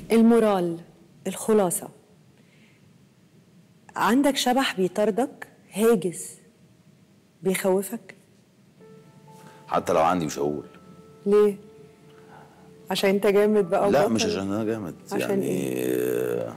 المورال الخلاصة عندك شبح بيطاردك هاجس بيخوفك حتى لو عندي مش هقول ليه؟ عشان انت جامد بقى لا وبطل؟ مش عشان انا جامد عشان يعني آه،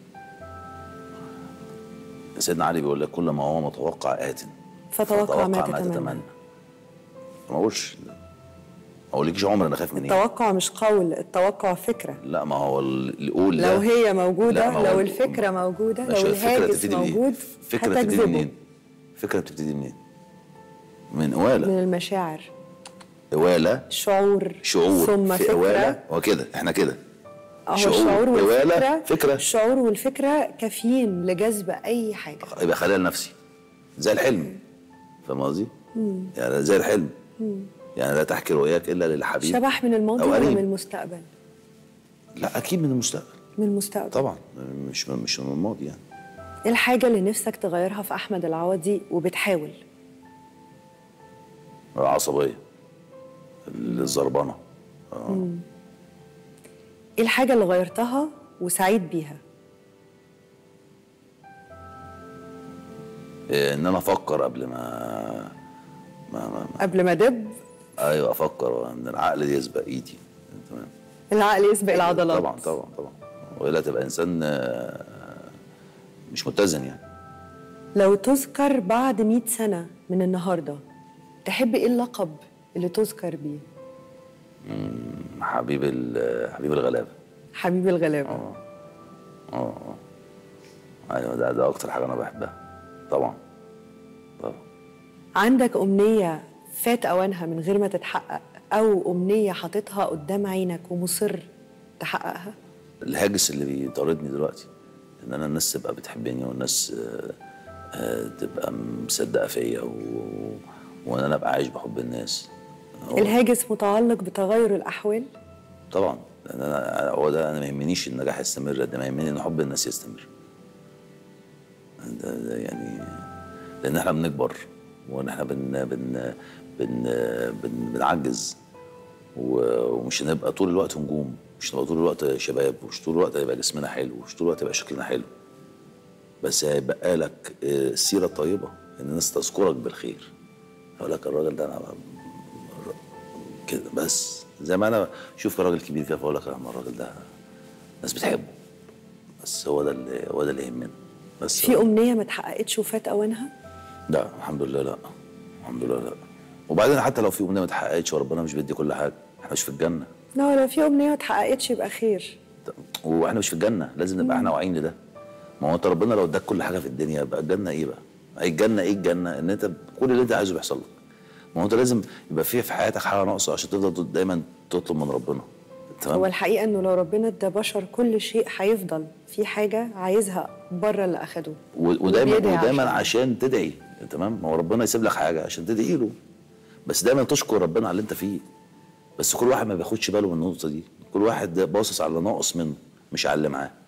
سيدنا علي بيقول لك كل ما هو متوقع آت فتوقع ما تتمنى. ما اقولش ما اقولكيش عمر انا خايف من ايه التوقع مش قول التوقع فكرة لا ما هو اللي يقول ده لو هي موجودة لا، ما هو لو ال- الفكرة موجودة ماشي، لو الفكرة الهاجس تبتدي منين؟ موجود فكرة بتبتدي هتجذبه منين؟ فكرة بتبتدي منين؟ من قوالة من المشاعر قوالة شعور شعور ثم في فكرة قوالة هو كده احنا كده اهو شعور، الشعور قوالة، والفكرة فكرة. الشعور والفكرة كافيين لجذب أي حاجة يبقى خيال نفسي زي الحلم فاهم قصدي؟ يعني زي الحلم يعني لا تحكي رؤياك الا للحبيب شبح من الماضي أو ولا قريب. من المستقبل؟ لا اكيد من المستقبل من المستقبل طبعا مش من مش من الماضي يعني ايه الحاجة اللي نفسك تغيرها في أحمد العوضي وبتحاول؟ العصبيه الزربنه ايه الحاجة اللي غيرتها وسعيد بيها؟ إيه، ان انا افكر قبل ما ما, ما, ما قبل ما دب ايوه افكر ان العقل يسبق ايدي تمام العقل يسبق العضلات طبعا طبعا طبعا والا تبقى انسان آه، مش متزن يعني لو تذكر بعد 100 سنة من النهاردة تحب ايه اللقب اللي تذكر بيه؟ حبيب ال- حبيب الغلابه حبيب الغلابة اه اه ايوه ده ده اكتر حاجه انا بحبها طبعا طبعا عندك أمنية فات أوانها من غير ما تتحقق أو أمنية حاططها قدام عينك ومصر تحققها؟ الهاجس اللي بيطاردني دلوقتي ان انا الناس تبقى بتحبني والناس آه، آه، تبقى مصدقه فيا و... وان انا ابقى عايش بحب الناس هو- الهاجس متعلق بتغير الأحوال طبعا لان انا هو ده انا ما يهمنيش النجاح يستمر قد ما يهمني ان حب الناس يستمر ده, ده يعني لان احنا بنكبر وان احنا بن بن بن بن بنعجز و- ومش هنبقى طول الوقت نجوم مش هنبقى طول الوقت شباب ومش طول الوقت هيبقى جسمنا حلو ومش طول الوقت هيبقى شكلنا حلو بس هيبقى لك آه، السيره الطيبه ان الناس تذكرك بالخير اقول لك الراجل ده انا كده بس زي ما انا شوف راجل كبير كده فاقول لك يا عم الراجل ده الناس بتحبه بس هو ده اللي هو ده اللي يهمنا بس في أمنية ما اتحققتش وفات أوانها؟ لا الحمد لله لا الحمد لله لا وبعدين حتى لو في امنيه ما اتحققتش وربنا مش بيدي كل حاجه احنا مش في الجنه لا لو في أمنية ما اتحققتش يبقى خير واحنا مش في الجنه لازم نبقى احنا واعيين لده ما هو انت ربنا لو اداك كل حاجه في الدنيا يبقى الجنه ايه بقى؟ اي الجنه ايه الجنه؟ ان انت كل اللي انت عايزه بيحصل لك ما هو انت لازم يبقى في في حياتك حاجه ناقصه عشان تفضل دايما تطلب من ربنا تمام؟ هو الحقيقة إنه لو ربنا ادى بشر كل شيء هيفضل في حاجة عايزها بره اللي أخدوه و- ودايما وبيدعي ودايما عشان. عشان تدعي تمام ما هو ربنا يسيب لك حاجه عشان تدعي له بس دايما تشكر ربنا على اللي انت فيه بس كل واحد ما بياخدش باله من النقطه دي كل واحد باصص على اللي ناقص منه مش على اللي معاه